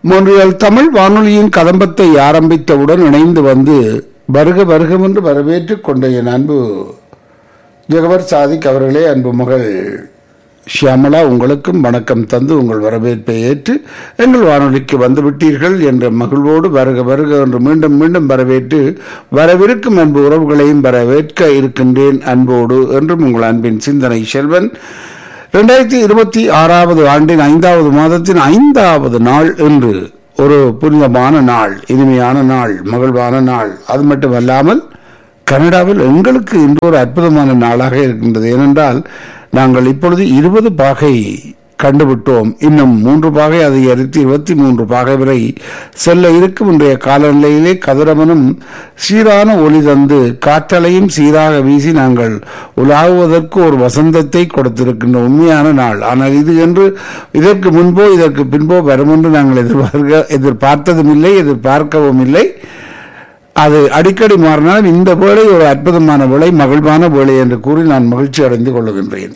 மொன்றியல் தமிழ் வானொலியின் கதம்பத்தை ஆரம்பித்தவுடன் இணைந்து வந்து வருக வருகமென்று வரவேற்றுக் கொண்ட என் அன்பு ஜெகவர் சாதிக் அவர்களே அன்பு மகள் ஷியாமலா உங்களுக்கும் வணக்கம் தந்து உங்கள் வரவேற்பை ஏற்று எங்கள் வானொலிக்கு வந்துவிட்டீர்கள் என்ற மகிழ்வோடு வருக வருக என்று மீண்டும் மீண்டும் வரவேற்று வரவிருக்கும் அன்பு உறவுகளையும் வரவேற்க இருக்கின்றேன் அன்போடு என்றும் உங்கள் அன்பின் சிந்தனை செல்வன் இரண்டாயிரத்தி இருபத்தி ஆறாவது ஆண்டின் ஐந்தாவது மாதத்தின் ஐந்தாவது நாள் என்று ஒரு புனிதமான நாள் இனிமையான நாள் மகிழ்வான நாள் அது மட்டுமல்லாமல் கனடாவில் எங்களுக்கு இன்று ஒரு அற்புதமான நாளாக இருக்கின்றது ஏனென்றால் நாங்கள் இப்பொழுது இருபது பாகை கண்டுவிட்டோம் இன்னும் மூன்று பாகை அதிகரித்து இருபத்தி மூன்று பாகை வரை செல்ல இருக்கும் இன்றைய காலநிலையிலே கதிரவனும் சீரான ஒளி தந்து காற்றலையும் சீராக வீசி நாங்கள் உலாவுவதற்கு ஒரு வசந்தத்தை கொடுத்திருக்கின்ற உண்மையான நாள் ஆனால் இது என்று இதற்கு முன்போ இதற்கு பின்போ வரும் என்று நாங்கள் எதிர்பார்க்க எதிர்பார்த்ததும் இல்லை எதிர்பார்க்கவும் இல்லை அது அடிக்கடி மாறினாலும் இந்த வேளை ஒரு அற்புதமான வேளை மகிழ்வான வேளை என்று கூறி நான் மகிழ்ச்சி அடைந்து கொள்ளுகின்றேன்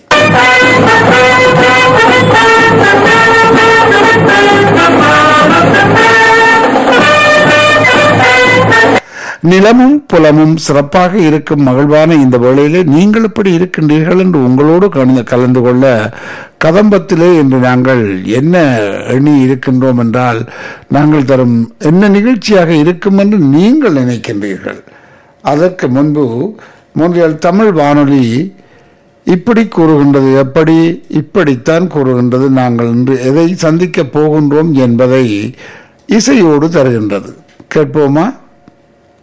நிலமும் புலமும் சிறப்பாக இருக்கும் மகிழ்வான இந்த வேளையிலே நீங்கள் எப்படி இருக்கின்றீர்கள் என்று உங்களோடு கலந்து கலந்து கொள்ள கதம்பத்திலே என்று நாங்கள் என்ன எண்ணி இருக்கின்றோம் என்றால் நாங்கள் தரும் என்ன நிகழ்ச்சியாக இருக்கும் என்று நீங்கள் நினைக்கின்றீர்கள் அதற்கு முன்பு மூன்றியல் தமிழ் வானொலி இப்படி கூறுகின்றது எப்படி இப்படித்தான் கூறுகின்றது நாங்கள் இன்று எதை சந்திக்கப் போகின்றோம் என்பதை இசையோடு தருகின்றது கேட்போமா